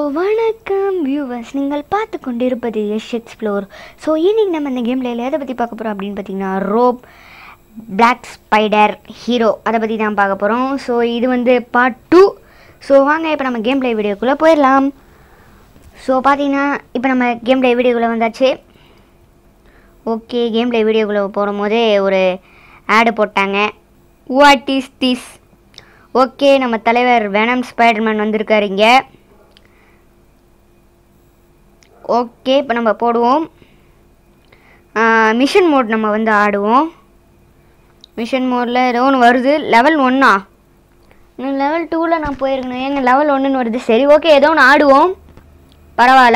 வணக்கம் வியூவர்ஸ் நீங்கள் பார்த்து கொண்டிருப்பது எஷ் எக்ஸ்ப்ளோர் ஸோ இன்னைக்கு நம்ம இந்த கேமில் எதை பற்றி பார்க்க போகிறோம் அப்படின்னு பார்த்தீங்கன்னா ரோப் பிளாக் ஸ்பைடர் ஹீரோ அதை பற்றி தான் பார்க்க போகிறோம் ஸோ இது வந்து பார்ட் டூ ஸோ வாங்க இப்போ நம்ம கேம் பிளே வீடியோக்குள்ளே போயிடலாம் ஸோ பார்த்தீங்கன்னா இப்போ நம்ம கேம் பிளே வீடியோக்குள்ளே வந்தாச்சு ஓகே கேம் பிளே வீடியோக்குள்ளே போகும்போதே ஒரு ஆடு போட்டாங்க வாட் இஸ் திஸ் ஓகே நம்ம தலைவர் வேனம் ஸ்பைடர்மேன் வந்திருக்காரு இங்கே ஓகே இப்போ நம்ம போடுவோம் மிஷன் மோட் நம்ம வந்து ஆடுவோம் மிஷன் மோடில் ஏதோ ஒன்று வருது லெவல் ஒன்றா இன்னும் லெவல் டூவில் நான் போயிருக்கணும் ஏங்க லெவல் ஒன்றுன்னு வருது சரி ஓகே ஏதோ ஒன்று ஆடுவோம் பரவாயில்ல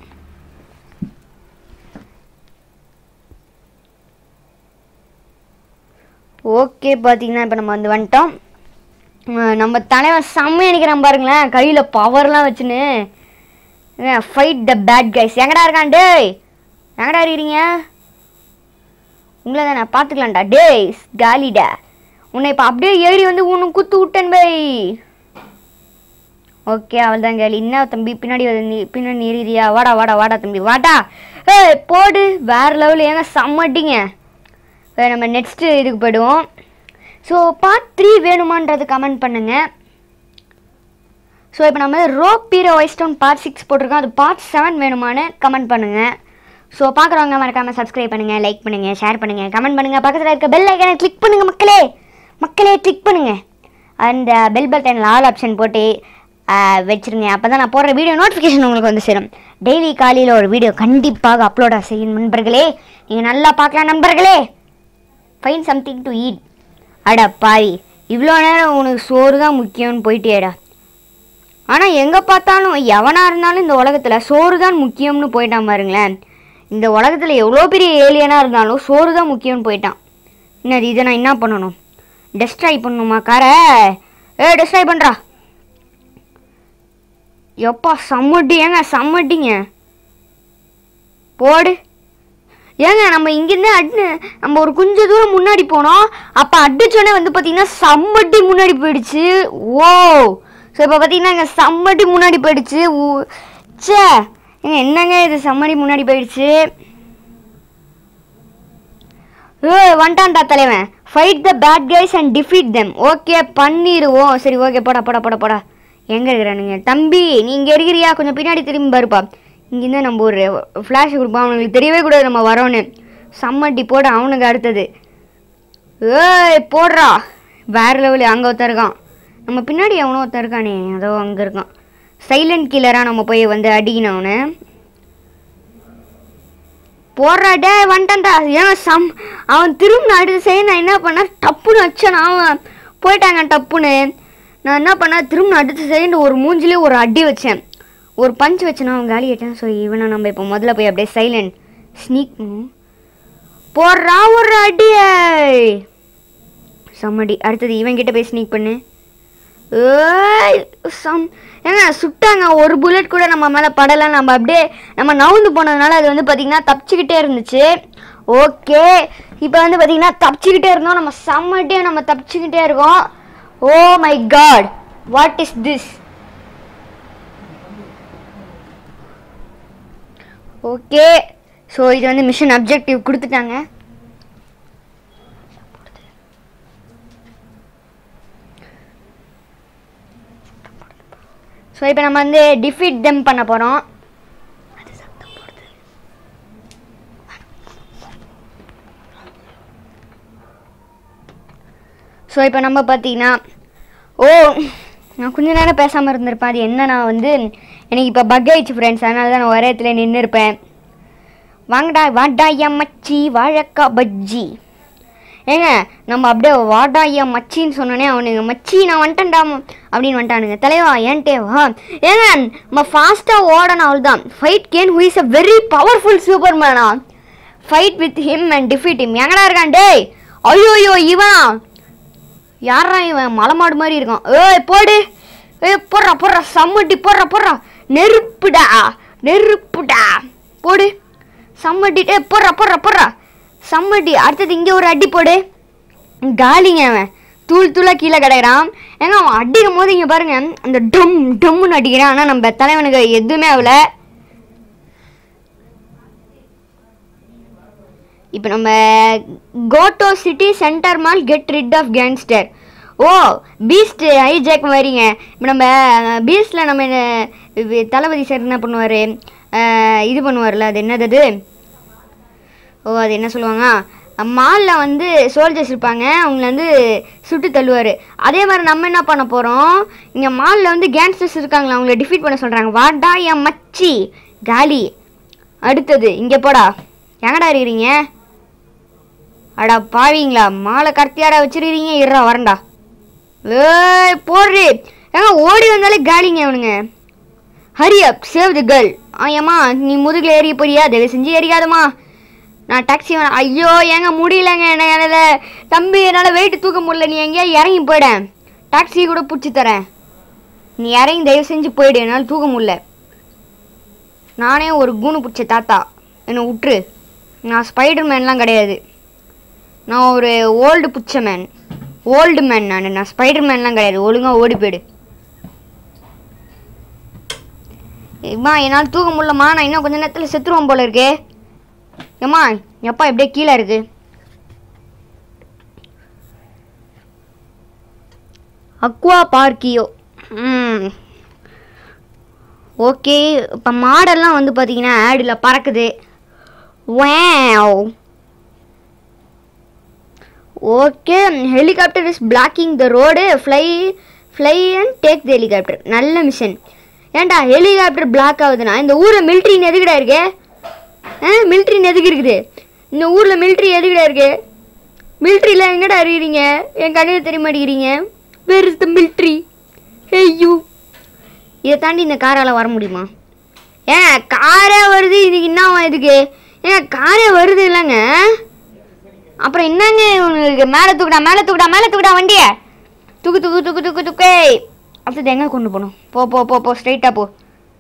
ஓகே பார்த்தீங்கன்னா இப்போ நம்ம வந்து வந்துட்டோம் அஹ் நம்ம தலைவன் செம்மையாக நிற்கிறான் பாருங்களேன் கையில் பவர்லாம் வச்சுன்னு ஃபைட் த பேட் கைஸ் எங்கடா இருக்கான் டேய் எங்கடா இருக்கிறீங்க உங்களை தானே பார்த்துக்கலாம்டா டேய் காலிடா உன்னை இப்போ அப்படியே ஏறி வந்து உன்னை குத்து விட்டேன் பை ஓகே அவள் தான் கேளு என்ன தம்பி பின்னாடி வந்து நீ பின்னாடி நீரியா வாடா வாடா வாடா தம்பி வாடா ஏய் போடு வேற லெவல் ஏங்க செம்மட்டிங்க இப்போ நம்ம நெக்ஸ்ட்டு இதுக்கு போயிடுவோம் ஸோ பார்ட் த்ரீ வேணுமான்றது கமெண்ட் பண்ணுங்கள் ஸோ இப்போ நம்ம rope hero Vice Town part six போட்டிருக்கோம் அது பார்ட் செவன் வேணுமான்னு கமெண்ட் பண்ணுங்கள் ஸோ பார்க்குறவங்க மறக்காமல் சப்ஸ்கிரைப் பண்ணுங்கள் லைக் பண்ணுங்கள் ஷேர் பண்ணுங்கள் கமெண்ட் பண்ணுங்கள் பக்கத்தில் இருக்க பெல் ஐக்கனை கிளிக் பண்ணுங்கள் மக்களே மக்களே கிளிக் பண்ணுங்கள் அந்த பெல் பட்டனில் ஆல் ஆப்ஷன் போட்டு ஆஹ், வச்சிருங்க அப்போ தான் நான் போடுற வீடியோ நோட்டிஃபிகேஷன் உங்களுக்கு வந்து சேரும் டெய்லி காலையில் ஒரு வீடியோ கண்டிப்பாக அப்லோடாக செய்யும் நண்பர்களே நீங்கள் நல்லா பார்க்கலாம் நண்பர்களே ஃபைன் சம்திங் டு ஈட் அட பாவி இவ்வளோ நேரம் உனக்கு சோறு தான் முக்கியம்னு போயிட்டேடா ஆனால் எங்கே பார்த்தாலும் எவனாக இருந்தாலும் இந்த உலகத்தில் சோறு தான் முக்கியம்னு போயிட்டான் பாருங்களேன் இந்த உலகத்தில் எவ்வளோ பெரிய ஏலியனாக இருந்தாலும் சோறு தான் முக்கியம்னு போயிட்டான் என்னது இதை நான் என்ன பண்ணணும் டெஸ்ட்ராய் பண்ணணுமா காரை ஏ டெஸ்ட்ராய் பண்ணுறா எப்பா சம்மட்டி ஏங்க சம்மட்டிங்க போடு ஏங்க நம்ம இங்கேருந்து அட்டு நம்ம ஒரு கொஞ்ச தூரம் முன்னாடி போனோம் அப்போ அடிச்சோடனே வந்து பார்த்தீங்கன்னா சம்மட்டி முன்னாடி போயிடுச்சு ஓ ஸோ இப்போ பார்த்தீங்கன்னா இங்கே சம்மட்டி முன்னாடி போயிடுச்சு ஊ ச்சே ஏங்க என்னங்க இது சம்மடி முன்னாடி போயிடுச்சு ஏ வந்துட்டான்டா தலைவன் fight the bad guys and defeat them okay பண்ணிடுவோம் சரி ஓகே போடா போடா போடா போடா எங்கே இருக்கிறானுங்க தம்பி நீ இங்கே இருக்கிறியா கொஞ்சம் பின்னாடி திரும்பி பாருப்பா இங்கேருந்து நம்ம ஒரு ஃப்ளாஷ் கொடுப்போம் அவனுங்களுக்கு தெரியவே கூடாது நம்ம வரோன்னு சம்மட்டி போட அவனுக்கு அடுத்தது ஏய் போடுறா வேற லெவலு அங்கே ஒருத்தன் இருக்கான் நம்ம பின்னாடி அவனும் ஒருத்தன் இருக்கானே அதோ அங்கே இருக்கான் சைலண்ட் கில்லராக நம்ம போய் வந்து அடிக்கணும் அவனை போடுறா டே வந்துட்டான்டா ஏன் சம் அவன் திரும்ப அடுத்த செய்ய நான் என்ன பண்ணேன் டப்புன்னு வச்சேன் அவன் போயிட்டாங்க டப்புன்னு நான் என்ன பண்ணேன் திரும்ப அடுத்த செகண்ட் ஒரு மூஞ்சிலே ஒரு அடி வச்சேன் ஒரு பஞ்ச் வச்சேன் அவன் காலி ஆயிட்டான் ஸோ இவனை நம்ம இப்போ முதல்ல போய் அப்படியே சைலண்ட் ஸ்னீக் போடுறா ஒரு அடியே சம்மடி அடுத்தது இவன் கிட்ட போய் ஸ்னீக் பண்ணு ஏய் சம் ஏங்க சுட்டாங்க ஒரு புல்லட் கூட நம்ம மேலே படலை நம்ம அப்படியே நம்ம நவுந்து போனதுனால அது வந்து பார்த்திங்கன்னா தப்பிச்சுக்கிட்டே இருந்துச்சு ஓகே இப்போ வந்து பார்த்திங்கன்னா தப்பிச்சுக்கிட்டே இருந்தோம் நம்ம செம்மட்டியே நம்ம தப்பிச்சுக்கிட்டே இருக்கோம் oh my God what is this okay so இது வந்து மிஷன் அப்ஜெக்டிவ் கொடுத்துட்டாங்க ஸோ இப்போ நம்ம வந்து டிஃபீட் தெம் பண்ண போகிறோம் ஸோ இப்போ நம்ம பார்த்தீங்கன்னா ஓ நான் கொஞ்ச நேரம் பேசாமல் இருந்திருப்பேன் அது என்ன நான் வந்து எனக்கு இப்போ பக் ஆயிடுச்சு ஃப்ரெண்ட்ஸ் அதனால தான் நான் ஒரே இடத்துல நின்று இருப்பேன் வாங்கடா வாடா என் மச்சி வாழக்கா பஜ்ஜி ஏங்க நம்ம அப்படியே வாடா என் மச்சின்னு சொன்னோன்னே அவனுங்க மச்சி நான் வந்துட்டேன்டா அப்படின்னு வந்துட்டானுங்க தலைவா ஏன்ட்டே வா ஏங்க நம்ம ஃபாஸ்ட்டாக ஓடணும் அவள் தான் fight Kane who is a very powerful super மேனா fight with him and defeat him எங்கடா இருக்கான் டேய் ஐயோ இவனா யாரா இவன் மலை மாடு மாதிரி இருக்கான் ஏய் போடு ஏய் போடுறா போடுறா சம்மட்டி போடுறா போடுறா நெருப்புடா நெருப்புடா போடு சம்மட்டி ஏ போடுறா போடுறா போடுறா சம்மட்டி அடுத்தது இங்கே ஒரு அடி போடு காலிங்க அவன் தூள் தூளாக கீழே கிடக்குறான் ஏங்க அவன் அடிக்கும் போது இங்கே பாருங்க அந்த டம் டம்முன்னு அடிக்கிறான் ஆனால் நம்ம தலைவனுக்கு எதுவுமே ஆகல இப்போ நம்ம go to city centre mall get rid of gangster oh beast hijack மாதிரிங்க இப்போ நம்ம பீஸ்டில் நம்ம என்ன இது தளபதி சார் என்ன பண்ணுவார் இது பண்ணுவார்ல அது என்னது அது ஓ அது என்ன சொல்லுவாங்க மாலில் வந்து சோல்ஜர்ஸ் இருப்பாங்க அவங்கள வந்து சுட்டு தள்ளுவார் அதே மாதிரி நம்ம என்ன பண்ண போகிறோம் இங்கே மாலில் வந்து கேங்ஸ்டர்ஸ் இருக்காங்களா அவங்கள டிஃபீட் பண்ண சொல்கிறாங்க வாடா என் மச்சி காலி அடுத்தது இங்கே போடா எங்கடா இருக்கிறீங்க அடா பாவீங்களா மாலை கர்த்தியாடா வச்சிருக்கீங்க இருடா வரேன்டா ஏய் போடுறி ஏங்க ஓடி வந்தாலே காலிங்க அவனுங்க hurry up save the girl ஆயம்மா நீ முதுகில் ஏறி போறியா தயவு செஞ்சு ஏறிக்காதம்மா நான் டாக்ஸி வேணாம் ஐயோ ஏங்க முடியலங்க என்ன என்னால் தம்பி என்னால் வெயிட் தூக்க முடியல நீ எங்கேயா இறங்கி போயிடேன் டாக்ஸி கூட பிடிச்சி தரேன் நீ இறங்கி தயவு செஞ்சு போயிடு என்னால் தூக்க முடியல நானே ஒரு கூணு பிடிச்ச தாத்தா என்னை விட்டுரு நான் ஸ்பைடர் மேன்லாம் கிடையாது நான் ஒரு ஓல்டு புச்ச மேன் ஓல்டு மேன் நான் நான் ஸ்பைடர் மேன்லாம் கிடையாது ஒழுங்காக ஓடி போயிடு ஏம்மா என்னால் தூக்க முடியலம்மா நான் இன்னும் கொஞ்ச நேரத்தில் செத்துருவோம் போல இருக்கே ஏம்மா எப்பா எப்படியே கீழே இருக்கு அக்வா பார்க்கியோ ம் ஓகே இப்போ மாடெல்லாம் வந்து பார்த்தீங்கன்னா ஆடில் பறக்குது wow okay helicopter is blocking the road fly fly and take the helicopter நல்ல மிஷன் ஏன்டா ஹெலிகாப்டர் பிளாக் ஆகுதுன்னா இந்த ஊரில் மிலிட்ரின்னு எதுக்குடா இருக்கு ஆ மிலிட்ரின்னு எதுக்கு இருக்குது இந்த ஊரில் மிலிட்ரி எதுக்குடா இருக்கு மிலிட்ரியில் எங்கடா இருக்கிறீங்க என் கண்ணுக்கு தெரிய மாட்டேங்கிறீங்க வேர் இஸ் த மிலிட்ரி ஐயோ இதை தாண்டி இந்த காரால் வர முடியுமா ஏன் காரே வருது இதுக்கு என்ன இதுக்கு ஏன் காரே வருது இல்லைங்க அப்புறம் என்னங்க உங்களுக்கு மேலே தூக்குடா மேலே தூக்குடா மேலே தூக்குடா வண்டியை தூக்கு தூக்கு தூக்கு தூக்கு தூக்கே அடுத்தது எங்கே கொண்டு போகணும் போ போ போ போ ஸ்ட்ரைட்டாக போ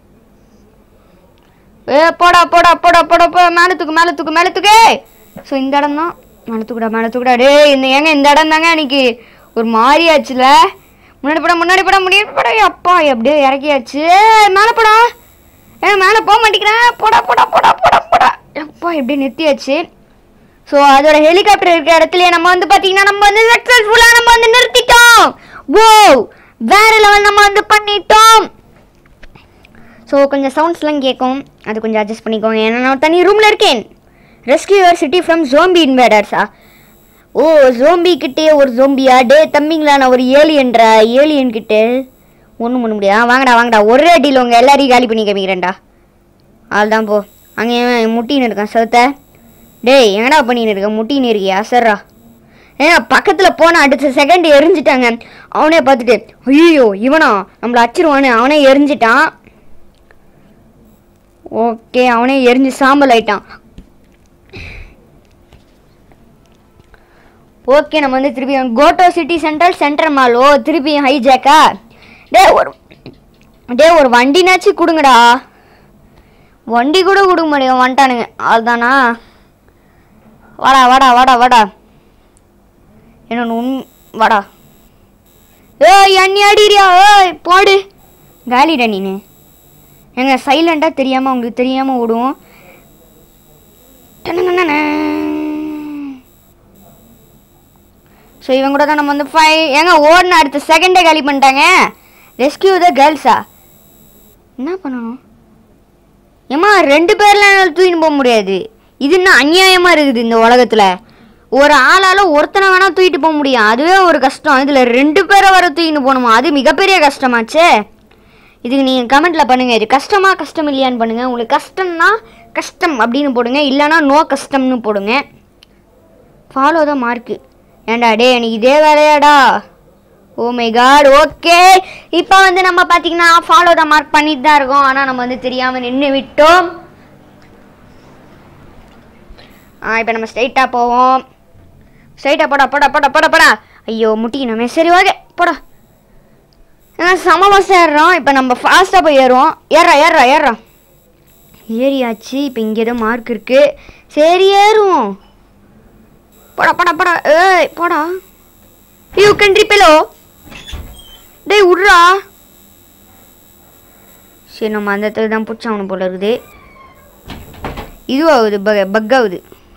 ஏ போடா போடா போடா போடா போ மேலே தூக்கு மேலே தூக்கு மேலே தூக்கு ஸோ இந்த இடம் தான் மேலே தூக்குடா மேலே தூக்குடா டேய் இந்த ஏங்க இந்த இடம் தாங்க அன்னைக்கு ஒரு மாதிரி ஆச்சுல முன்னாடி போடா முன்னாடி போடா முன்னாடி போடா அப்பா எப்படியோ இறக்கியாச்சு ஏய், மேலே போடா ஏ மேலே போக மாட்டேங்கிறேன் போடா போடா போடா போடா போடா அப்பா எப்படியே நிறுத்தியாச்சு ஸோ அதோட ஹெலிகாப்டர் இருக்கிற இடத்துலயே நம்ம வந்து பார்த்தீங்கன்னா நம்ம வந்து சக்ஸஸ்ஃபுல்லாக நம்ம வந்து நிறுத்திட்டோம் ஓ வேற லெவல் நம்ம வந்து பண்ணிட்டோம் ஸோ கொஞ்சம் சவுண்ட்ஸ்லாம் கேட்கும் அது கொஞ்சம் அட்ஜஸ்ட் பண்ணிக்கோங்க ஏன்னா நான் தனி ரூமில் இருக்கேன் rescue your city from zombie இன்வேடர்ஸா ஓ ஜோம்பி கிட்டே ஒரு ஜோம்பியா டே தம்பிங்களா நான் ஒரு ஏலியன்றா ஏலியன் கிட்டே ஒன்றும் பண்ண முடியாது வாங்கடா வாங்கடா ஒரே அடியில் உங்கள் எல்லாரையும் காலி பண்ணி காமிக்கிறேன்டா அதுதான் போ அங்கே இவன் முட்டின்னு இருக்கான் சவுத்த டேய் எங்கடா பண்ணின்னு இருக்க முட்டின்னு இருக்கியா சரிடா ஏன்னா பக்கத்தில் போன அடுத்த செகண்ட் எரிஞ்சிட்டாங்க அவனே பார்த்துட்டு ஐயோ இவனா நம்மளை அச்சிருவான்னு அவனே எரிஞ்சிட்டான் ஓகே அவனே எரிஞ்சு சாம்பல் ஆயிட்டான் ஓகே நம்ம வந்து திருப்பி go to city central central mall oh திருப்பி ஹைஜாக்கா டே ஒரு டே ஒரு வண்டினாச்சும் கொடுங்கடா வண்டி கூட கொடுக்க முடியும் வந்துட்டானுங்க அதுதானா வாடா வாடா வாடா வாடா என்ன உன் வாடா ஏய் அண்ணி அடிறியா ஏய் போடு காலிடா நீனு எங்க சைலண்டாக தெரியாமல் உங்களுக்கு தெரியாமல் விடுவோம் ஸோ இவங்க கூட தான் நம்ம வந்து ஃபை ஏங்க ஓடின அடுத்த செகண்டே காலி பண்ணிட்டாங்க ரெஸ்கியூ த கேர்ள்ஸா என்ன பண்ணணும் ஏம்மா ரெண்டு பேர்லாம் என்னால் தூக்கின்னு போக முடியாது இது என்ன அநியாயமாக இருக்குது இந்த உலகத்தில் ஒரு ஆளால் ஒருத்தனை வேணால் தூக்கிட்டு போக முடியும் அதுவே ஒரு கஷ்டம் இதில் ரெண்டு பேரை வர தூக்கின்னு போகணுமா அது மிகப்பெரிய கஷ்டமாச்சே இதுக்கு நீங்கள் கமெண்ட்டில் பண்ணுங்கள் இது கஷ்டமா கஷ்டம் இல்லையான்னு பண்ணுங்கள் உங்களுக்கு கஷ்டம்னா கஷ்டம் அப்படின்னு போடுங்க இல்லைன்னா நோ கஷ்டம்னு போடுங்க ஃபாலோ தான் மார்க்கு ஏன்டா டே எனக்கு இதே வேலையாடா ஓ மை காட் ஓகே இப்போ வந்து நம்ம பார்த்தீங்கன்னா ஃபாலோ த மார்க் பண்ணிட்டு தான் இருக்கோம் ஆனால் நம்ம வந்து தெரியாமல் நின்று விட்டோம் ஆ இப்போ நம்ம ஸ்ட்ரைட்டாக போவோம் ஸ்ட்ரைட்டாக போடா போடா போடா போடா போடா ஐயோ முட்டிக்கணுமே சரி ஓகே போடா ஏன்னா சம பஸ் ஏறுறோம் இப்போ நம்ம ஃபாஸ்ட்டாக போய் ஏறுவோம் ஏறா ஏறா ஏறா ஏறியாச்சு இப்போ இங்கே ஏதோ மார்க் இருக்கு சரி ஏறுவோம் போடா போடா போடா ஏய் போடா யூ கேன் ரிப்பெலோ டேய் விட்றா சரி நம்ம அந்த இடத்துல தான் பிடிச்சவனு போல இருக்குது இதுவாகுது பக் பக் ஆகுது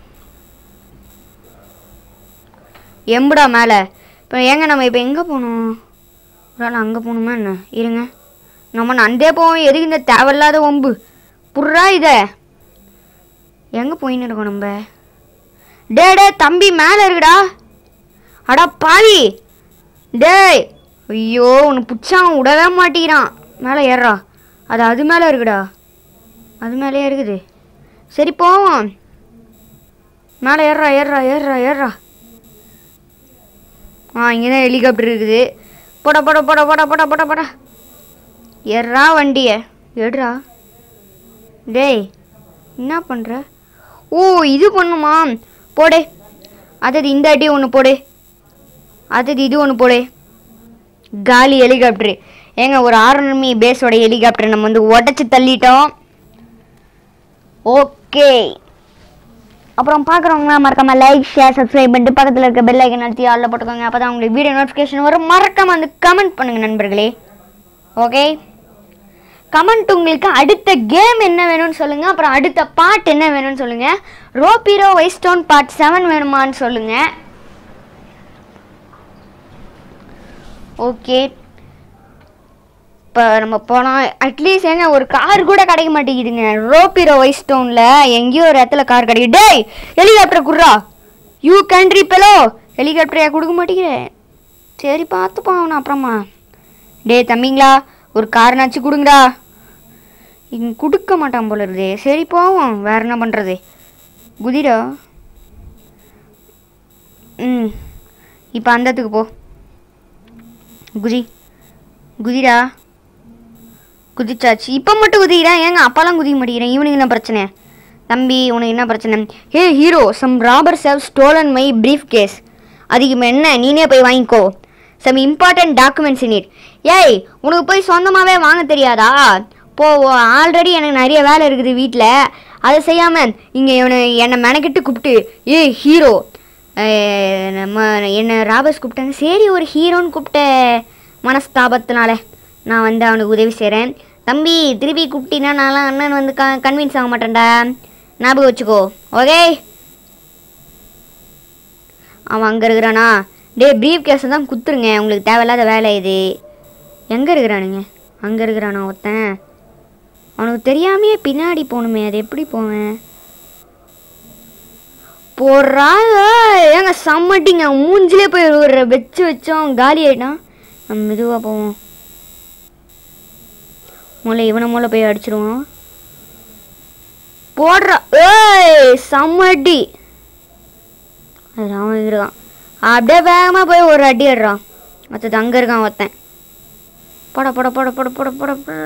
எம்புடா மேலே இப்போ ஏங்க நம்ம இப்போ எங்கே போகணும் ஒரு ஆள் அங்கே போகணுமா என்ன இருங்க நம்ம நந்தே போவோம் எதுக்கு இந்த தேவையில்லாத ஒம்பு புர்றா இதை எங்கே போயின்னு இருக்கோம் நம்ம டே டே தம்பி மேலே இருக்குடா அடா பாவி டேய் ஐயோ உன்னை பிடிச்சான் விடவே மாட்டேங்கிறான் மேலே ஏறுறா அது அது மேலே இருக்குடா அது மேலேயே இருக்குது சரி போவோம் மேலே ஏறுறா ஏறுறா ஏறுறா ஏறுறா ஆ இங்கே தான் ஹெலிகாப்டர் இருக்குது போடா போடா போடா போடா போடா போடா போடா ஏறா வண்டியை எடுறா டேய் என்ன பண்ணுற ஓ இது பண்ணுமா போடு அதது இந்த அடி ஒன்று போடு அதது இது ஒன்று போடு காலி ஹெலிகாப்டரு ஏங்க ஒரு ஆர்மி பேஸோட ஹெலிகாப்டர் நம்ம வந்து உடச்சி தள்ளிட்டோம் ஓகே அப்புறம் பார்க்குறவங்களா மறக்காம லைக் ஷேர் சப்ஸ்கிரைப் பண்ணிட்டு பக்கத்தில் இருக்க பெல் ஐக்கன் அழுத்தி ஆளில் போட்டுக்கோங்க அப்போ தான் உங்களுக்கு வீடியோ நோட்டிஃபிகேஷன் வரும் மறக்காம வந்து கமெண்ட் பண்ணுங்க நண்பர்களே ஓகே கமெண்ட் உங்களுக்கு அடுத்த கேம் என்ன வேணும்னு சொல்லுங்க அப்புறம் அடுத்த பாட் என்ன வேணும்னு சொல்லுங்க ரோபீரோ வைஸ்டோன் பார்ட் செவன் வேணுமான்னு சொல்லுங்க ஓகே இப்போ நம்ம போனால் அட்லீஸ்ட் ஏங்க ஒரு கார் கூட கிடைக்க மாட்டேங்குதுங்க ரோபிரோ வைஸ்டோனில் எங்கேயோ ஒரு இடத்துல கார் கிடைக்கும் டேய் ஹெலிகாப்டர் குடுறா யூ கண்ட்ரி பெலோ ஹெலிகாப்டரையா கொடுக்க மாட்டேங்கிறேன் சரி பார்த்துப்போம் அவனை அப்புறமா டேய் தம்பிங்களா ஒரு காரனாச்சும் கொடுங்கடா இங்க கொடுக்க மாட்டான் போல இருக்குதே சரி போவோம் வேற என்ன பண்ணுறது குதிரா ம் இப்போ அந்த இடத்துக்கு போ குதி குதிரா குதிச்சாச்சு இப்போ மட்டும் குதிக்கிறேன் ஏங்க அப்பெல்லாம் குதிக்க மாட்டேங்கிறேன் இவனுக்கு என்ன பிரச்சனை தம்பி உனக்கு என்ன பிரச்சனை hey hero some robbers have stolen my briefcase அதுக்கு இப்ப என்ன நீனே போய் வாங்கிக்கோ some important documents in it ஏய் உனக்கு போய் சொந்தமாகவே வாங்க தெரியாதா போ ஆல்ரெடி எனக்கு நிறைய வேலை இருக்குது வீட்டில் அதை செய்யாமல் இங்கே இவனை என்னை மெனக்கிட்டு கூப்பிட்டு ஏய் ஹீரோ நம்ம என்னை ராபர்ஸ் கூப்பிட்டாங்க சரி ஒரு ஹீரோன்னு கூப்பிட்ட மனஸ்தாபத்தினால நான் வந்து அவனுக்கு உதவி செய்கிறேன் தம்பி திருப்பி கூப்பிட்டீங்கன்னா நான்லாம் அண்ணன் வந்து க கன்வின்ஸ் ஆக மாட்டேன்டா ஞாபகம் வச்சுக்கோ ஓகே அவன் அங்கே இருக்கிறானா டே ப்ரீஃப் கேஸை தான் குத்துருங்க உங்களுக்கு தேவையில்லாத வேலை இது எங்கே இருக்கிறானுங்க அங்கே இருக்கிறானா ஒருத்தன் அவனுக்கு தெரியாமையே பின்னாடி போகணுமே அது எப்படி போவேன் போடுறா ஏங்க சம்மட்டிங்க மூஞ்சிலே போய் ஒரு வச்சு வச்சோம் காலி ஆயிட்டான் நம்ம மெதுவாக போவோம் மூளை இவனை மூளை போய் அடிச்சிருவோம் போடுறா ஏய் சம்மட்டி அது அவன் இருக்கான் அப்படியே வேகமாக போய் ஒரு அடி அடுறான் மற்றது அங்கே இருக்கான் ஒருத்தன் போட போட போட போட போட போட போட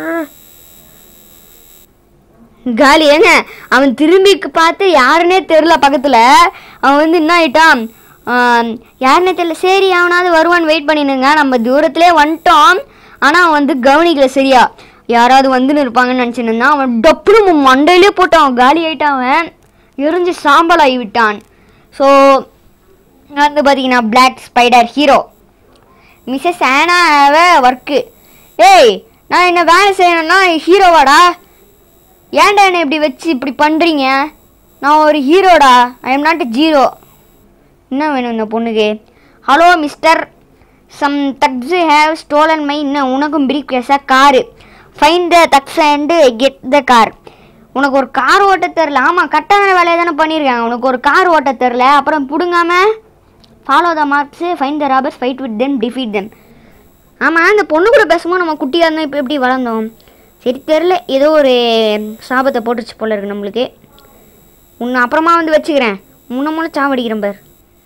காலி ஏங்க அவன் திரும்பி பார்த்து யாருன்னே தெரில பக்கத்தில் அவன் வந்து என்ன ஆயிட்டான் ஆம், யாருன்னே தெரியல சரி அவனாவது வருவான்னு வெயிட் பண்ணினுங்க நம்ம தூரத்திலே வந்துட்டோம் ஆனால் அவன் வந்து கவனிக்கல சரியா யாராவது வந்துன்னு இருப்பாங்கன்னு நினச்சின்னு இருந்தான் அவன் டப்புனு மண்டையிலே போட்டான் அவன் காலி ஆயிட்டான் அவன் எரிஞ்சு சாம்பல் ஆகி விட்டான் ஸோ வந்து பார்த்தீங்கன்னா பிளாக் ஸ்பைடர் ஹீரோ மிஸ்ஸஸ் ஆனாவை ஒர்க்கு ஏய் நான் என்ன வேலை செய்யணும்னா ஹீரோவாடா ஏன்டா என்னை இப்படி வச்சு இப்படி பண்ணுறீங்க நான் ஒரு ஹீரோடா ஐ எம் நாட் ஜீரோ என்ன வேணும் இந்த பொண்ணுக்கு hello mister some thugs have stolen my இன்னும் உனக்கும் பிரீஃப் கேஸாக car find the thugs and get the car உனக்கு ஒரு கார் ஓட்ட தெரில ஆமாம் கட்டான வேலையை தானே பண்ணியிருக்காங்க உனக்கு ஒரு கார் ஓட்ட தெரில அப்புறம் பிடுங்காம follow the marks find the robbers fight with them defeat them ஆமாம் இந்த பொண்ணு கூட பேசும்போது நம்ம குட்டியாக இருந்தோம் இப்போ எப்படி வளர்ந்தோம் சரி தெரில ஏதோ ஒரு சாபத்தை போட்டுச்சு போல இருக்கு நம்மளுக்கு உன்னை அப்புறமா வந்து வச்சுக்கிறேன் முன்ன மூலம் சாவடிக்கிறேன் பார்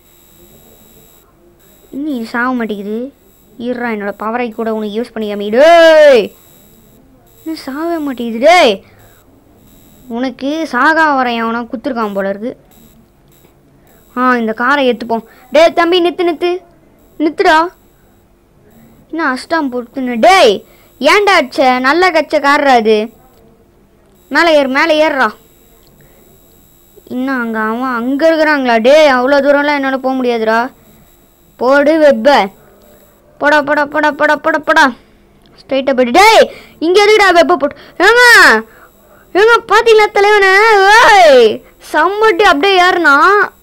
இன்னும் இது சாக மாட்டேங்குது இருறா என்னோட பவரை கூட உனக்கு யூஸ் பண்ணிக்காம டேய் இன்னும் சாகவே மாட்டேங்குது டேய் உனக்கு சாகா வரையன் அவனை குத்துருக்கான் போல இருக்கு ஆ இந்த காரை ஏற்றுப்போம் டேய் தம்பி நித்து நித்து நித்துடா என்ன அஷ்டாம் பொறுத்துன்னு டேய் ஏன்டா அடிச்ச நல்ல கச்ச கார்ரா அது மேலே ஏறு மேலே ஏறுறா இன்னும் அங்கே அவன் அங்கே இருக்கிறாங்களா டேய் அவ்வளோ தூரம்லாம் என்னால் போக முடியாதுடா போடு வெப்ப போடா போடா போடா போடா போடா போடா ஸ்ட்ரைட்டாக போயிட்டு டேய் இங்கே எதுக்குடா வெப்ப போட்டு ஏங்க ஏங்க பார்த்தீங்களா தலைவனே ஏய் சம்மட்டி அப்படியே ஏறுனா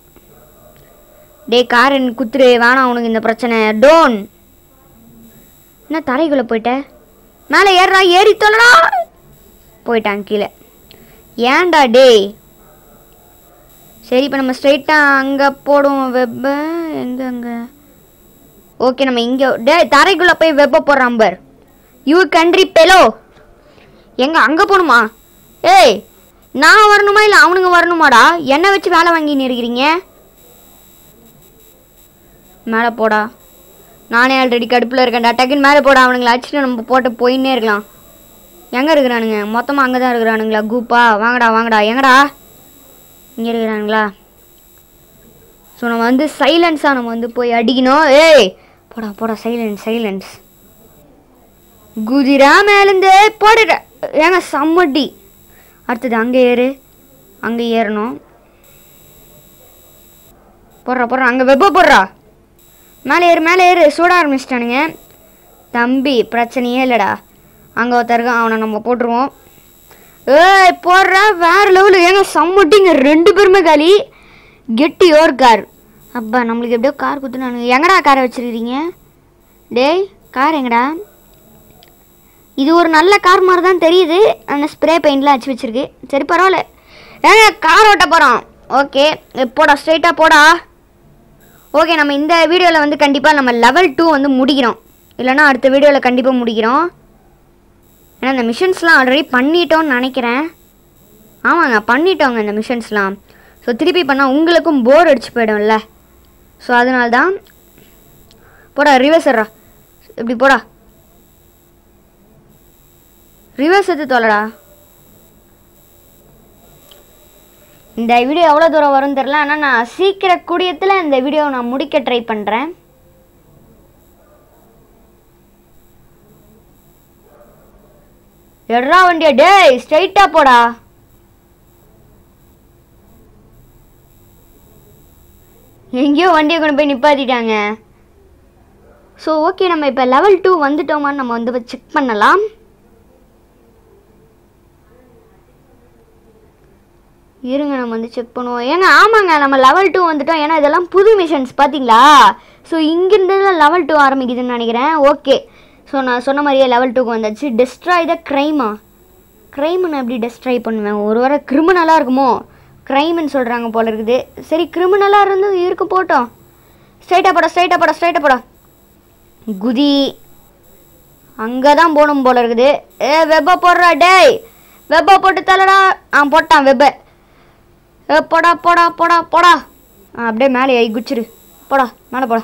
டேய் காரன் குத்துரு வேணாம் உனக்கு இந்த பிரச்சனை டோன் என்ன தரைக்குள்ளே போயிட்ட மேலே ஏறுறா ஏறி தொல்லடா போயிட்டான் கீழே ஏன்டா டேய் சரி இப்போ நம்ம ஸ்ட்ரைட்டாக அங்கே போடுவோம் வெப்ப எங்கே அங்கே ஓகே நம்ம இங்கே டேய் தரைக்குள்ளே போய் வெப்ப போடுறான் பார் யூ கண்ட்ரி பெலோ எங்க அங்கே போகணுமா ஏய் நான் வரணுமா இல்லை அவனுங்க வரணுமாடா என்னை வச்சு வேலை வாங்கின்னு இருக்கிறீங்க மேலே போடா நானே ஆல்ரெடி கடுப்பில் இருக்கேன்டா டக்குன்னு மேலே போடா அவனுங்களை அடிச்சுட்டு நம்ம போட்டு போயின்னே இருக்கலாம் எங்கே இருக்கிறானுங்க மொத்தமாக அங்கே தான் இருக்கிறானுங்களா கூப்பா வாங்கடா வாங்கடா எங்கடா இங்கே இருக்கிறானுங்களா ஸோ நம்ம வந்து சைலன்ஸாக நம்ம வந்து போய் அடிக்கணும் ஏய் போடா போடா சைலன்ஸ் சைலன்ஸ் குதிரா மேலேருந்து போடுற ஏங்க சம்மட்டி அடுத்தது அங்கே ஏறு அங்கே ஏறணும் போடுறா போடுறா அங்கே வெப்ப போடுறா மேலே ஏறு மேலே ஏறு சூட ஆரம்பிச்சிட்டானுங்க தம்பி பிரச்சனையே இல்லைடா அங்கே ஒருத்தருக்கான் அவனை நம்ம போட்டுருவோம் ஏய் போடுறா வேற லெவலு ஏங்க சம்மட்டிங்க ரெண்டு பேருமே காலி கெட்டி யோர் கார் அப்பா நம்மளுக்கு எப்படியோ கார் குத்துனானுங்க எங்கடா காரை வச்சிருக்கிறீங்க டேய் கார் எங்கடா இது ஒரு நல்ல கார் மாதிரி தான் தெரியுது அந்த ஸ்ப்ரே பெயிண்ட்லாம் அடிச்சு வச்சிருக்கு சரி பரவாயில்ல ஏங்க கார் ஓட்ட போகிறோம் ஓகே போடா ஸ்ட்ரைட்டாக போடா ஓகே நம்ம இந்த வீடியோவில் வந்து கண்டிப்பாக நம்ம லெவல் டூ வந்து முடிக்கிறோம் இல்லைன்னா அடுத்த வீடியோவில் கண்டிப்பாக முடிக்கிறோம் ஏன்னா இந்த மிஷன்ஸ்லாம் ஆல்ரெடி பண்ணிட்டோம்னு நினைக்கிறேன் ஆமாங்க பண்ணிட்டோங்க இந்த மிஷன்ஸ்லாம் ஸோ திருப்பி பண்ணால் உங்களுக்கும் போர் அடிச்சு போயிடும்ல ஸோ அதனால தான் போடா ரிவர்ஸர்ரா இப்படி போடா ரிவர்ஸ் எடுத்து தொலைடா இந்த வீடியோ எவ்வளோ தூரம் வரும்னு தெரில ஆனால் நான் சீக்கிர கூடியத்தில் இந்த வீடியோவை நான் முடிக்க ட்ரை பண்ணுறேன் எட்ரா வண்டியா டேய் ஸ்ட்ரைட்டா போடா எங்கேயோ வண்டியை கொண்டு போய் நிப்பாட்டிட்டாங்க ஸோ ஓகே நம்ம இப்போ லெவல் டூ வந்துட்டோமான்னு நம்ம வந்து செக் பண்ணலாம் இருங்க நம்ம வந்து செக் பண்ணுவோம் ஏங்க ஆமாங்க நம்ம லெவல் டூ வந்துட்டோம் ஏன்னா இதெல்லாம் புது மிஷன்ஸ் பார்த்தீங்களா ஸோ இங்கிருந்து தான் லெவல் டூ ஆரம்பிக்குதுன்னு நினைக்கிறேன் ஓகே ஸோ நான் சொன்ன மாதிரியே லெவல் டூக்கு வந்தாச்சு டெஸ்ட்ராய் த க்ரைமா க்ரைமை நான் எப்படி டெஸ்ட்ராய் பண்ணுவேன் ஒரு வேளை கிரிமினலாக இருக்குமோ க்ரைம்னு சொல்கிறாங்க போல இருக்குது சரி கிரிமினலாக இருந்து இருக்கு போட்டோம் ஸ்ட்ரைட்டாக போடா ஸ்ட்ரைட்டாக போடா ஸ்ட்ரைட்டாக போடா குதி அங்கே தான் போகணும் போல இருக்குது ஏ வெப்ப போடுறா டேய் வெப்ப போட்டு தலடா ஆ போட்டான் வெப்ப ஏ போடா போடா போடா போடா ஆ அப்படியே மேலே ஐ குச்சிரு போடா மேலே போடா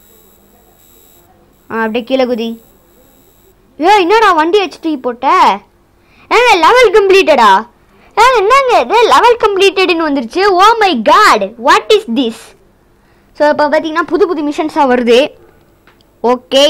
ஆ அப்படியே கீழே குதி ஏ என்னடா வண்டி வச்சு தூக்கி போட்ட ஏங்க லெவல் கம்ப்ளீட்டடா ஏ என்னங்க இது லெவல் கம்ப்ளீட்டட்னு வந்துருச்சு oh my God what is this so இப்போ பார்த்தீங்கன்னா புது புது மிஷன்ஸாக வருது ஓகே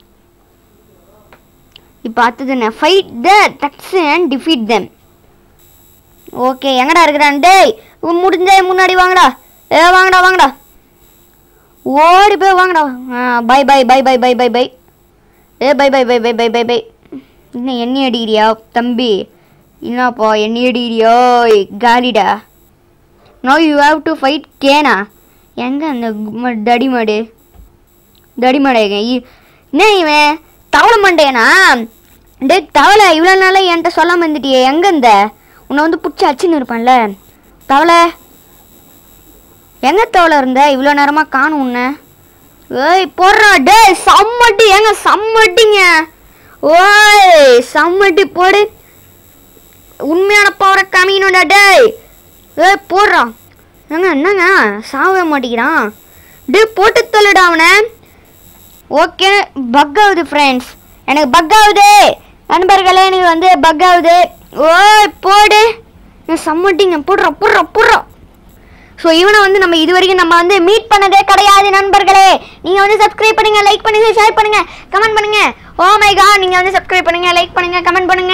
இப்போ அடுத்தது என்ன fight the thugs and defeat them okay எங்கடா இருக்கிறான் டேய் உன் முடிஞ்ச முன்னாடி வாங்கடா ஏ வாங்கடா வாங்கடா ஓடி போய் வாங்கடா bye bye bye bye bye bye bye ஏ bye bye bye bye bye bye bye இன்னும் எண்ணி அடிக்கிறியா தம்பி என்னப்பா எண்ணி அடிக்கிறியோ காலிடா no you have to fight கேனா எங்க அந்த ம- தடிமாடு தடிமாடு எங்க இ- என்ன இவன் தவளை மண்டையனா டே தவளை இவ்வளோ நாளாக என்கிட்ட சொல்லாம இருந்துட்டியே எங்க இந்த உன்னை வந்து பிடிச்சி அச்சுன்னு இருப்பான்ல தவளை எங்க தவளை இருந்த இவ்வளோ நேரமாக காணும் உன்னை ஏய் போடுறா டேய் சம்மட்டி ஏங்க சம்மட்டிங்க ஓய் சம்மட்டி போடு உண்மையான பவரை காமிக்கணும்டா டேய் ஏய் போடுறா ஏங்க என்னங்க சாவே மாட்டேங்கிறான் டேய் போட்டு தள்ளுடா அவனை ஓகே பக் ஆகுது ஃப்ரெண்ட்ஸ் எனக்கு பக் ஆகுது நண்பர்களே எனக்கு வந்து பக் ஆகுது ஓய் போடு ஏன் சம்மட்டிங்க போடுறா போடுறா போடுறா ஸோ இவனை வந்து நம்ம இது வரைக்கும் நம்ம வந்து மீட் பண்ணதே கிடையாது நண்பர்களே நீங்கள் வந்து சப்ஸ்கிரைப் பண்ணுங்க லைக் பண்ணுங்க ஷேர் பண்ணுங்க கமெண்ட் பண்ணுங்க ஓ மை காட் நீங்கள் வந்து சப்ஸ்கிரைப் பண்ணுங்க லைக் பண்ணுங்க கமெண்ட் பண்ணுங்க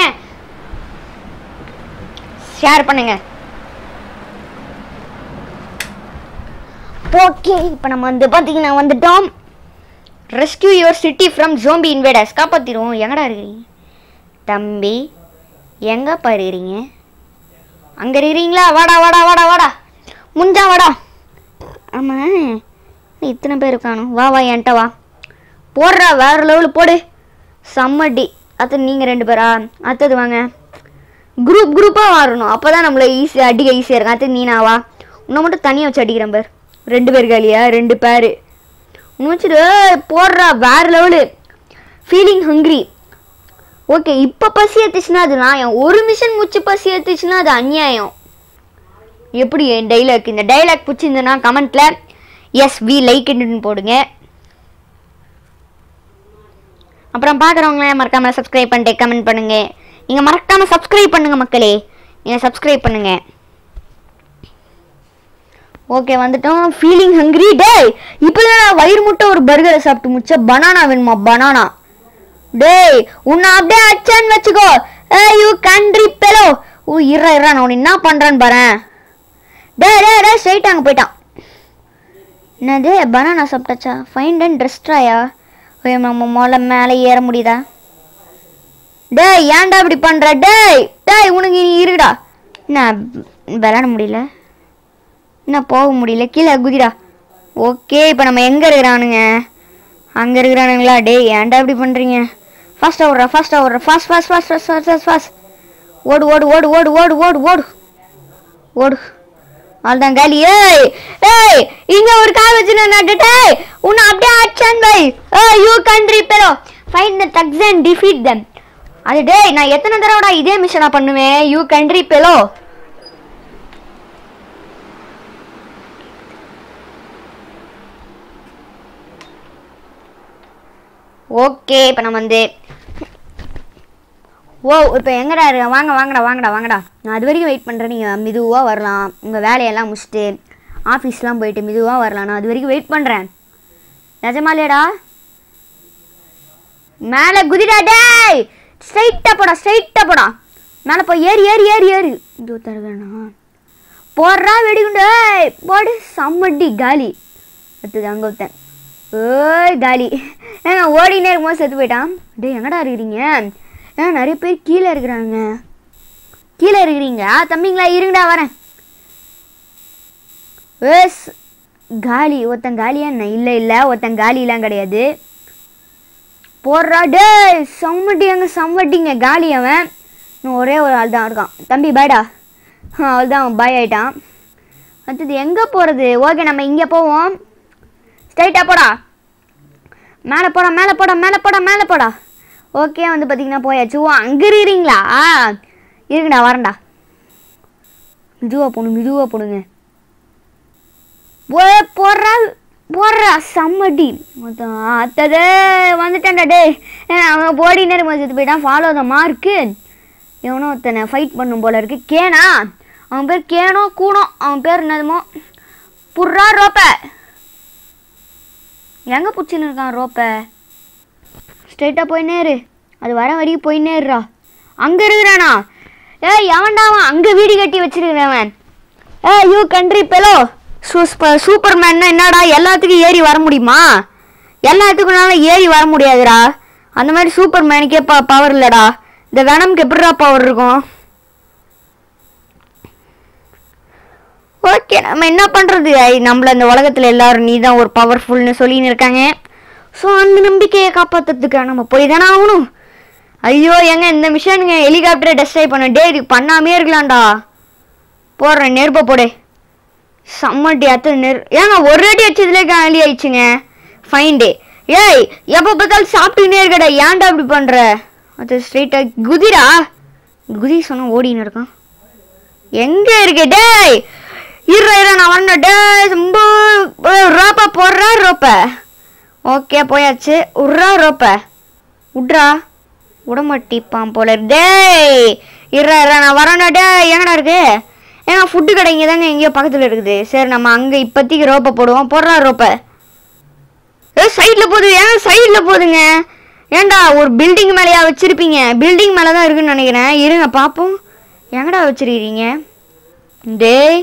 ஷேர் பண்ணுங்க ஓகே இப்போ நம்ம வந்து பார்த்தீங்கன்னா வந்துட்டோம் rescue your city from zombie invaders காப்பாற்றிடுவோம் எங்கடா இருக்கிறீங்க தம்பி எங்கப்பா இருக்கிறீங்க அங்கே இருக்கிறீங்களா வாடா வாடா வாடா வாடா முஞ்சா வாடா ஆமாம் இத்தனை பேர் காணும் வா வா என்கிட்ட வா போடுறா வேற லெவலில் போடு செம்மடி அடுத்தது நீங்கள் ரெண்டு பேரா அடுத்தது வாங்க குரூப் குரூப்பாக வரணும் அப்போ தான் நம்மளை ஈஸியாக அடிக்க ஈஸியாக இருக்கும் அடுத்தது நீனாவா உன்னை மட்டும் தனியாக வச்சு அடிக்கிறேன் பேர் ரெண்டு பேர் காலியா ரெண்டு பேர் உன்னை வச்சுட்டு ஏய், போடுறா வேற லெவலு ஃபீலிங் ஹங்க்ரி ஓகே இப்போ பசி ஏற்றுச்சுன்னா அது நியாயம் ஒரு மிஷன் முச்சு பசி ஏற்றுச்சுன்னா அது அநியாயம் எப்படி என் டைலாக் இந்த டைலாக் பிடிச்சிருந்ததுன்னா கமெண்ட்டில் எஸ் வி லைக் போடுங்க அப்புறம் பார்க்குறவங்கள மறக்காமல் சப்ஸ்கிரைப் பண்ணிட்டு கமெண்ட் பண்ணுங்க நீங்கள் மறக்காமல் சப்ஸ்கிரைப் பண்ணுங்க மக்களே நீங்கள் சப்ஸ்கிரைப் பண்ணுங்க ஓகே வந்துட்டோம் ஃபீலிங் ஹங்க்ரி டேய் இப்போ நான் வயிறு முட்டை ஒரு பர்கரை சாப்பிட்டு முச்ச பனானா வேணுமா பனானா டேய் உன்னை அப்படியே அச்சான்னு வச்சுக்கோ ஏ யூ கண்ட்ரி பெலோ ஓ இறா இறா நான் உன்னை என்ன பண்ணுறேன்னு பாரேன் டேய் டேய் டேய் ஸ்ட்ரைட் அங்கே போயிட்டான் என்னது பனானா சாப்பிட்டாச்சா ஃபைண்ட் அண்ட் ரெஸ்ட்ராயா ஓய் நம்ம முதல்ல மேலே ஏற முடியுதா டேய் ஏன்டா இப்படி பண்ற டேய் டேய் உனக்கு நீ இருக்குடா என்ன விளாட முடியல என்ன போக முடியல கீழே குதிடா ஓகே இப்போ நம்ம எங்கே இருக்கிறானுங்க அங்கே இருக்கிறானுங்களா டேய் ஏன்டா இப்படி பண்ணுறீங்க ஃபாஸ்ட்டாக ஓடுறா ஃபாஸ்ட்டாக ஓடுறா fast fast fast fast fast fast fast ஓடு ஓடு ஓடு ஓடு ஓடு ஓடு ஓடு ஓடு அவ்வளோதான் காலி ஏய் ஏய் இங்க ஒரு கால் வச்சு நான் நட்டுட்டேன் உன்னை அப்படியே அடிச்சான் பை ஏய் you country fellow find the thugs and defeat them அது டேய் நான் எத்தனை தடவைடா இதே மிஷனா பண்ணுவேன் யூ கண்ட்ரி பெலோ ஓகே இப்போ நம்ம வந்து ஓ இப்போ எங்கடா இருக்க வாங்க வாங்கடா வாங்கடா வாங்கடா நான் அது வரைக்கும் வெயிட் பண்ணுறேன் நீங்கள் மெதுவாக வரலாம் உங்கள் வேலையெல்லாம் முடிச்சுட்டு ஆஃபீஸ்லாம் போயிட்டு மெதுவாக வரலாம் நான் அது வரைக்கும் வெயிட் பண்ணுறேன் நிஜமாலேடா மேலே குதிடா டேய் ஸ்ட்ரைட்டாக போடா ஸ்ட்ரைட்டாக போடா மேலே போய் ஏறி ஏறி ஏறி ஏறி இது தருவேண்ணா போடுறா வெடிகுண்டு ஏய், போடு சம்மட்டி காலி அடுத்தது அங்கே ஒருத்தன் ஏய் காலி ஏங்க ஓடினே இருக்கும்போது செத்து போயிட்டான் டேய் எங்கடா இருக்கிறீங்க ஏன் நிறைய பேர் கீழே இருக்கிறாங்க கீழே இருக்கிறீங்க ஆ தம்பிங்களா இருங்கடா வரேன் ஏஸ் காலி ஒருத்தன் காலியா என்ன இல்லை இல்லை ஒருத்தன் காலிலாம் கிடையாது போடுறா டேய் சம்மட்டி எங்க சம்மட்டிங்க காலி அவன் இன்னும் ஒரே ஒரு ஆள் தான் இருக்கான் தம்பி பாய்டா அவள் தான் அவன் பாய் ஆயிட்டான் அடுத்தது எங்கே போகிறது ஓகே நம்ம இங்கே போவோம் ஸ்ட்ரைட்டாக போடா மேலே போடா மேலே போடா மேலே போடா மேலே போடா ஓகே வந்து பார்த்தீங்கன்னா போயாச்சு ஓ அங்கே இருக்கிறீங்களா இருக்குடா வரேன்டா மெதுவாக போகணும் மெதுவாக போடுங்க ஓ போடுறா போடுறா செம்மடி மொத்தம் அத்தது வந்துட்டேன்டா டேய் ஏன் அவன் போடி நேரம் செத்து போயிட்டான் ஃபாலோ த மார்க்கு எவனோ ஒருத்தனை ஃபைட் பண்ணும் போல இருக்கு கேனா அவன் பேர் கேனோ கூனோ அவன் பேர் என்னதுமோ புர்ரா ரோப்பை எங்கே பிடிச்சின்னு இருக்கான் ரோப்பை ஸ்ட்ரைட்டாக போயினே இரு அது வர வரைக்கும் போயினே இருடா அங்கே இருக்கிறானா ஏய் எவன்டா அவன் அங்கே வீடு கட்டி வச்சிருக்கிறவன் ஏ யூ கண்ட்ரி பெலோ சூப்பர் மேன்னா என்னடா எல்லாத்துக்கும் ஏறி வர முடியுமா எல்லாத்துக்குனால ஏறி வர முடியாதுடா அந்த மாதிரி சூப்பர் மேனுக்கே ப பவர் இல்லைடா இந்த வெனம்க்கு எப்படிடா பவர் இருக்கும் ஓகே நம்ம என்ன பண்ணுறது நம்மள இந்த உலகத்தில் எல்லாரும் நீ தான் ஒரு பவர்ஃபுல்னு சொல்லின்னு இருக்காங்க ஸோ அந்த நம்பிக்கையை காப்பாற்றுறதுக்கு நம்ம போய் தானே ஆகணும் ஐயோ ஏங்க இந்த மிஷனுங்க ஹெலிகாப்டரை டெஸ்ட்ரை பண்ண டே இது பண்ணாமே இருக்கலாம்டா போடுறேன் நெருப்பை போடு செம்மட்டி அத்த நெரு ஏங்க ஒரு அடி வச்சதுலேயே காலி ஆயிடுச்சுங்க ஃபைன் டே ஏய் எப்போ பார்த்தாலும் சாப்பிட்டுக்கினே இருக்கடா ஏன்டா இப்படி பண்ணுற அது ஸ்ட்ரெயிட்டாக குதிரா குதி சொன்னா ஓடின்னு இருக்கான் எங்கே இருக்கு டேய் இரு இரு நான் வந்தேன் டேய் ரொம்ப ரோப்பா போடுறா ரோப்ப ஓகே போயாச்சு உட்றா ரோப்ப விட்றா விடமாட்டிப்பான் போல இருக்கு. டேய் இரு இரு நான் வரேன்டா டேய் எங்கடா இருக்கு ஏன்னா ஃபுட்டு கடை இங்கே தாங்க எங்கேயோ பக்கத்தில் இருக்குது சரி நம்ம அங்கே இப்போதைக்கு ரோப்பை போடுவோம் போடுறா ரோப்பை ஏ சைடில் போகுது ஏன் சைடில் போகுதுங்க ஏன்டா ஒரு பில்டிங் மேலேயா வச்சிருப்பீங்க பில்டிங் மேலே தான் இருக்குன்னு நினைக்கிறேன் இருங்க பார்ப்போம் எங்கடா வச்சிருக்கிறீங்க டேய்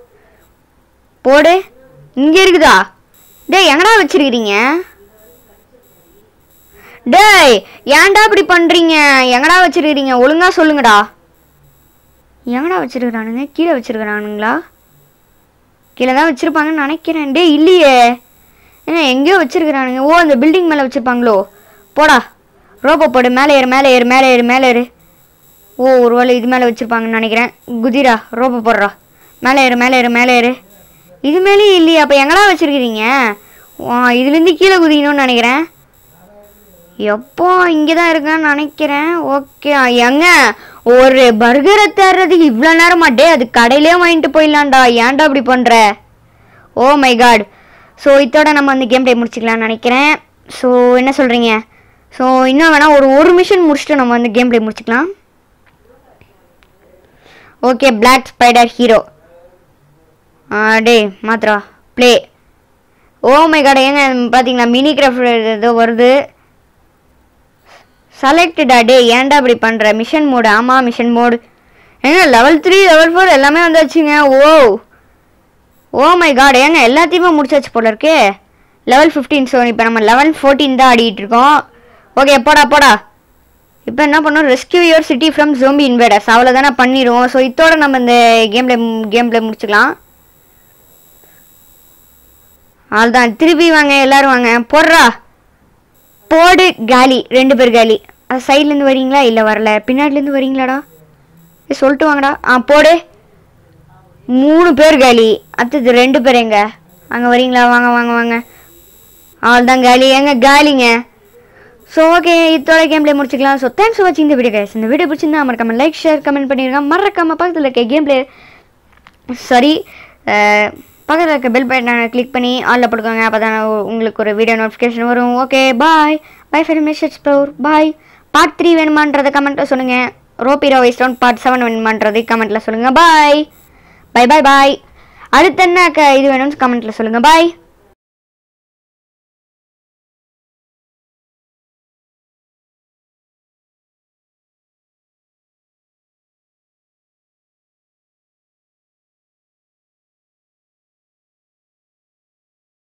போடு இங்கே இருக்குதா டேய் எங்கடா வச்சிருக்கிறீங்க டேய் ஏன்டா இப்படி பண்ணுறீங்க எங்கடா வச்சிருக்கிறீங்க ஒழுங்கா சொல்லுங்கடா எங்கடா வச்சிருக்கிறானுங்க கீழே வச்சிருக்கிறானுங்களா கீழே தான் வச்சுருப்பாங்கன்னு நினைக்கிறேன் டேய் இல்லையே ஏன்னா எங்கேயோ வச்சிருக்கிறானுங்க ஓ அந்த பில்டிங் மேலே வச்சுருப்பாங்களோ போடா ரோபோ போடு மேலே ஏறு மேலே ஏறு மேலே ஏறு மேலே ஏறு ஓ ஒரு வேளை இது மேலே வச்சுருப்பாங்கன்னு நினைக்கிறேன் குதிரா ரோபோ போடுறா மேலே ஏறு மேலே ஏறு மேலே ஏறு இது மேலேயே இல்லையா அப்போ எங்கடா வச்சுருக்கிறீங்க இதுலேருந்து கீழே குதிக்கணும்னு நினைக்கிறேன் எப்போ இங்கே தான் இருக்கேன்னு நினைக்கிறேன் ஓகே எங்க ஒரு பர்கரை தர்றதுக்கு இவ்வளோ நேரமா டே அது கடையிலே வாங்கிட்டு போயிடலாம்டா ஏன்டா அப்படி பண்ணுற ஓ மை காட் ஸோ இதோட நம்ம அந்த கேம் ப்ளே முடிச்சுக்கலாம்னு நினைக்கிறேன் ஸோ என்ன சொல்கிறீங்க ஸோ இன்னும் வேணால் ஒரு ஒரு மிஷன் முடிச்சுட்டு நம்ம வந்து கேம் ப்ளே முடிச்சுக்கலாம் ஓகே பிளாக் ஸ்பைடர் ஹீரோ டே மாத்ரா ப்ளே ஓ மை காட் ஏங்க பார்த்தீங்களா மினி கிராஃப்ட் ஏதோ வருது செலக்டடா டே ஏன்டா இப்படி பண்ணுற மிஷன் மோடு ஆமாம் மிஷன் மோடு ஏங்க லெவல் த்ரீ லெவல் ஃபோர் எல்லாமே வந்தாச்சுங்க ஓ ஓ மை காட் ஏங்க எல்லாத்தையுமே முடிச்சாச்சு போல இருக்கே லெவல் ஃபிஃப்டீன் ஸோ இப்போ நம்ம லெவல் ஃபோர்டீன் தான் ஆடிட்டு இருக்கோம் ஓகே போடா போடா இப்போ என்ன பண்ணோம் rescue your city from zombie invaders அவ்வளோதானே பண்ணிடுவோம் ஸோ இதோட நம்ம இந்த கேம்ல கேம்ல முடிச்சுக்கலாம் அவ்வளோதான் திருப்பி வாங்க எல்லாரும் வாங்க போடுறா போடு காலி ரெண்டு பேர் காலி அது சைட்லேருந்து வரீங்களா இல்லை வரல பின்னாடிலேருந்து வரீங்களாடா ஏய், சொல்லிட்டு வாங்கடா ஆ போடு மூணு பேர் காலி அடுத்தது ரெண்டு பேர் எங்க அங்கே வரீங்களா வாங்க வாங்க வாங்க அவ்வளோதான் காலி எங்க காலிங்க ஸோ ஓகே இதோட கேம் ப்ளே முடிச்சுக்கலாம் ஸோ தேங்க்ஸ் ஃபார் வாட்சிங் இந்த வீடியோ கைஸ் இந்த வீடியோ பிடிச்சிருந்தா மறக்காம லைக் ஷேர் கமெண்ட் பண்ணிருங்க மறக்காம பக்கத்தில் இருக்க கேம் ப்ளே சாரி பக்கத்தில் இருக்க பெல் பட்டனை கிளிக் பண்ணி ஆளில் போட்டுக்கோங்க அப்போ தான் உங்களுக்கு ஒரு வீடியோ நோட்டிஃபிகேஷன் வரும் okay bye bye five message explore boy part three வேணுமான்றதை கமெண்ட்டில் சொல்லுங்கள் ரோபிரோ வைஸ்டோன் பார்ட் செவன் வேணுமான்றதை கமெண்ட்டில் சொல்லுங்கள் பாய் பை பாய் பாய் அடுத்து என்ன க இது வேணும்னு கமெண்ட்டில் சொல்லுங்கள் பாய்